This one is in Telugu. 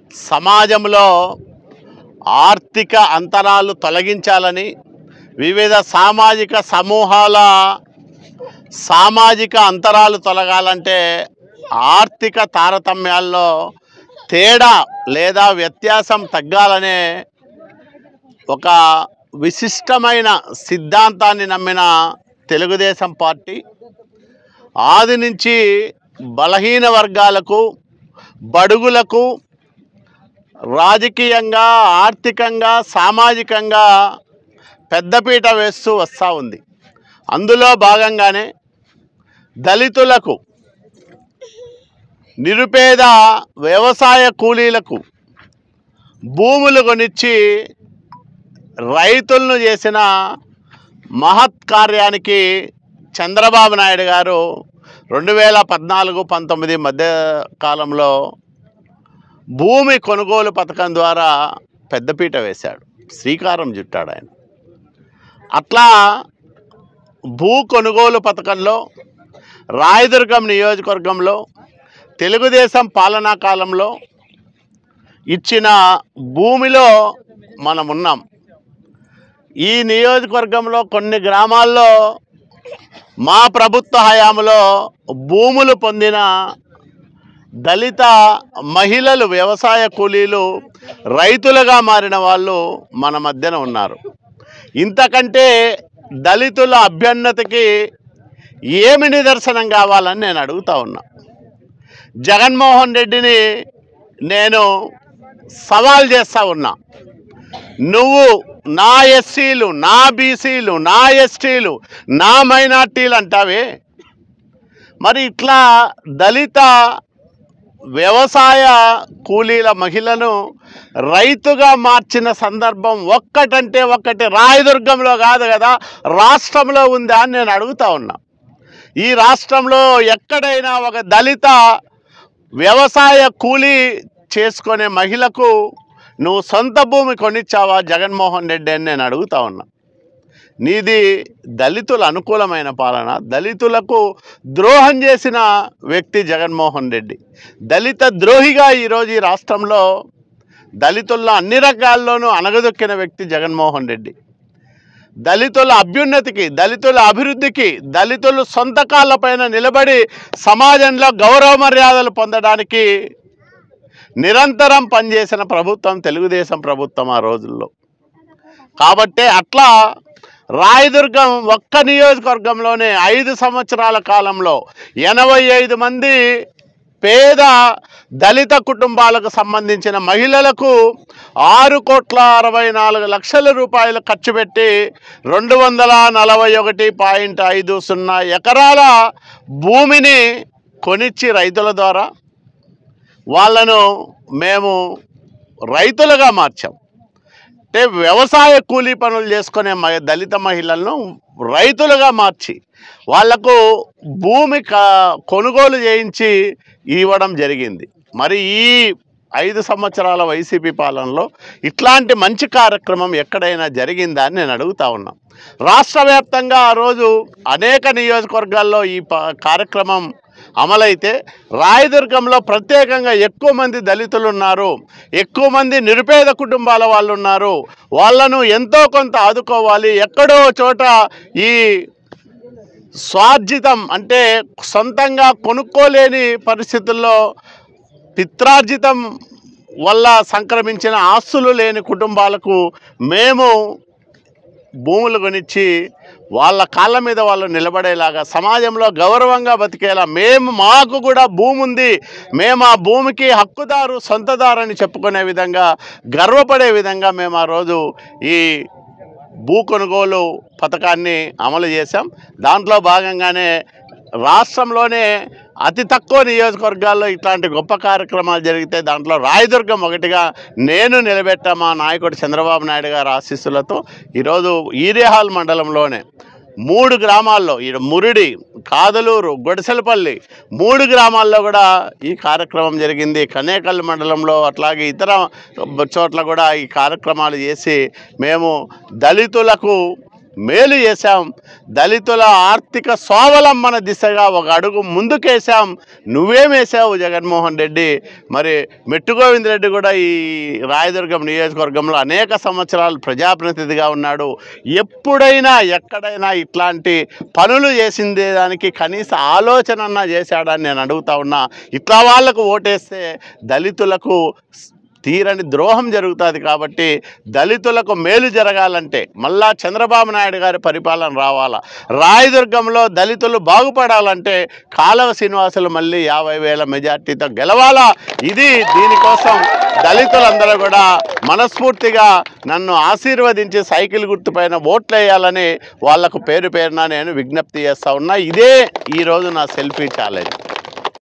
సమాజంలో ఆర్థిక అంతరాలు తొలగించాలని వివిధ సామాజిక సమూహాల సామాజిక అంతరాలు తొలగాలంటే ఆర్థిక తారతమ్యాల్లో తేడా లేదా వ్యత్యాసం తగ్గాలనే ఒక విశిష్టమైన సిద్ధాంతాన్ని నమ్మిన తెలుగుదేశం పార్టీ ఆది నుంచి బలహీన వర్గాలకు బడుగులకు రాజకీయంగా ఆర్థికంగా సామాజికంగా పెద్దపీట వేస్తూ వస్తూ ఉంది అందులో భాగంగానే దళితులకు నిరుపేద వ్యవసాయ కూలీలకు భూములు కొనిచ్చి రైతులను చేసిన మహత్ కార్యానికి చంద్రబాబు నాయుడు గారు రెండు వేల పద్నాలుగు పంతొమ్మిది మధ్య కాలంలో భూమి కొనుగోలు పథకం ద్వారా పెద్దపీట వేశాడు శ్రీకారం చుట్టాడు ఆయన అట్లా భూ కొనుగోలు పథకంలో రాయదుర్గం నియోజకవర్గంలో తెలుగుదేశం పాలనా కాలంలో ఇచ్చిన భూమిలో మనం ఉన్నాం ఈ నియోజకవర్గంలో కొన్ని గ్రామాల్లో మా ప్రభుత్వ హయాంలో భూములు పొందిన దళిత మహిళలు వ్యవసాయ కూలీలు రైతులుగా మారిన వాళ్ళు మన మధ్యన ఉన్నారు ఇంతకంటే దళితుల అభ్యున్నతికి ఏమి నిదర్శనం కావాలని నేను అడుగుతా ఉన్నా జగన్మోహన్ రెడ్డిని నేను సవాల్ చేస్తా ఉన్నా నువ్వు నా ఎస్సీలు నా బీసీలు నా ఎస్టీలు నా మైనార్టీలు అంటావే మరి ఇట్లా దళిత వ్యవసాయ కూలీల మహిళను రైతుగా మార్చిన సందర్భం ఒక్కటంటే ఒక్కటి రాయదుర్గంలో కాదు కదా రాష్ట్రంలో ఉందా అని నేను అడుగుతా ఉన్నా ఈ రాష్ట్రంలో ఎక్కడైనా ఒక దళిత వ్యవసాయ కూలీ చేసుకునే మహిళకు నువ్వు సొంత భూమి కొనిచ్చావా జగన్మోహన్ రెడ్డి అని నేను అడుగుతా ఉన్నా నీది దళితుల అనుకూలమైన పాలన దళితులకు ద్రోహం చేసిన వ్యక్తి జగన్మోహన్ రెడ్డి దళిత ద్రోహిగా ఈరోజు ఈ రాష్ట్రంలో దళితుల్లో అన్ని రకాల్లోనూ అణగదొక్కిన వ్యక్తి జగన్మోహన్ రెడ్డి దళితుల అభ్యున్నతికి దళితుల అభివృద్ధికి దళితులు సొంత కాళ్ళపైన నిలబడి సమాజంలో గౌరవ మర్యాదలు పొందడానికి నిరంతరం పనిచేసిన ప్రభుత్వం తెలుగుదేశం ప్రభుత్వం ఆ రోజుల్లో కాబట్టే అట్లా రాయదుర్గం ఒక్క నియోజకవర్గంలోనే ఐదు సంవత్సరాల కాలంలో ఎనభై ఐదు మంది పేద దళిత కుటుంబాలకు సంబంధించిన మహిళలకు ఆరు కోట్ల అరవై నాలుగు లక్షల రూపాయలు ఖర్చు పెట్టి రెండు వందల నలభై ఒకటి పాయింట్ ఐదు సున్నా ఎకరాల భూమిని కొనిచ్చి రైతుల ద్వారా వాళ్ళను మేము రైతులుగా మార్చాం అంటే వ్యవసాయ కూలీ పనులు చేసుకునే మ- దళిత మహిళలను రైతులుగా మార్చి వాళ్లకు భూమి క- కొనుగోలు చేయించి ఇవ్వడం జరిగింది మరి ఈ ఐదు సంవత్సరాల వైసీపీ పాలనలో ఇట్లాంటి మంచి కార్యక్రమం ఎక్కడైనా జరిగిందా అని నేను అడుగుతా ఉన్నా రాష్ట్ర వ్యాప్తంగా ఆ రోజు అనేక నియోజకవర్గాల్లో ఈ ప- కార్యక్రమం అమలైతే రాయదుర్గంలో ప్రత్యేకంగా ఎక్కువ మంది దళితులు ఉన్నారు ఎక్కువ మంది నిరుపేద కుటుంబాల వాళ్ళు ఉన్నారు వాళ్ళను ఎంతో కొంత ఆదుకోవాలి ఎక్కడో చోట ఈ స్వార్జితం అంటే సొంతంగా కొనుక్కోలేని పరిస్థితుల్లో పిత్రార్జితం వల్ల సంక్రమించిన ఆస్తులు లేని కుటుంబాలకు మేము భూములు కొనిచ్చి వాళ్ళ కాళ్ళ మీద వాళ్ళు నిలబడేలాగా సమాజంలో గౌరవంగా బతికేలా మేము మాకు కూడా భూమి ఉంది మేము ఆ భూమికి హక్కుదారు సొంతదారు అని చెప్పుకునే విధంగా గర్వపడే విధంగా మేము ఆ రోజు ఈ భూ కొనుగోలు పథకాన్ని అమలు చేశాం దాంట్లో భాగంగానే రాష్ట్రంలోనే అతి తక్కువ నియోజకవర్గాల్లో ఇట్లాంటి గొప్ప కార్యక్రమాలు జరిగితే దాంట్లో రాయదుర్గం ఒకటిగా నేను నిలబెట్టా మా నాయకుడు చంద్రబాబు నాయుడు గారి ఆశీస్సులతో ఈరోజు ఈరేహాల్ మండలంలోనే మూడు గ్రామాల్లో ఈ మురిడి కాదలూరు గొడసలపల్లి మూడు గ్రామాల్లో కూడా ఈ కార్యక్రమం జరిగింది కనేకల్ మండలంలో అట్లాగే ఇతర చోట్ల కూడా ఈ కార్యక్రమాలు చేసి మేము దళితులకు మేలు చేశాం దళితుల ఆర్థిక స్వావలంబన దిశగా ఒక అడుగు ముందుకేసాం నువ్వేమేసావు జగన్మోహన్ రెడ్డి మరి మెట్టు గోవింద్ రెడ్డి కూడా ఈ రాయదుర్గం నియోజకవర్గంలో అనేక సంవత్సరాలు ప్రజాప్రతినిధిగా ఉన్నాడు ఎప్పుడైనా ఎక్కడైనా ఇట్లాంటి పనులు చేసిందే దానికి కనీస ఆలోచన అన్నా చేశాడని నేను అడుగుతా ఉన్నా ఇట్లా వాళ్ళకు ఓటేస్తే దళితులకు తీరని ద్రోహం జరుగుతుంది కాబట్టి దళితులకు మేలు జరగాలంటే మళ్ళా చంద్రబాబు నాయుడు గారి పరిపాలన రావాలా రాయదుర్గంలో దళితులు బాగుపడాలంటే కాలవ శ్రీనివాసులు మళ్ళీ యాభై వేల మెజార్టీతో గెలవాలా ఇది దీనికోసం దళితులందరూ కూడా మనస్ఫూర్తిగా నన్ను ఆశీర్వదించి సైకిల్ గుర్తుపైన ఓట్లు వేయాలని వాళ్లకు పేరు పేరున నేను విజ్ఞప్తి చేస్తా ఉన్నా ఇదే ఈరోజు నా సెల్ఫీ ఛాలెంజ్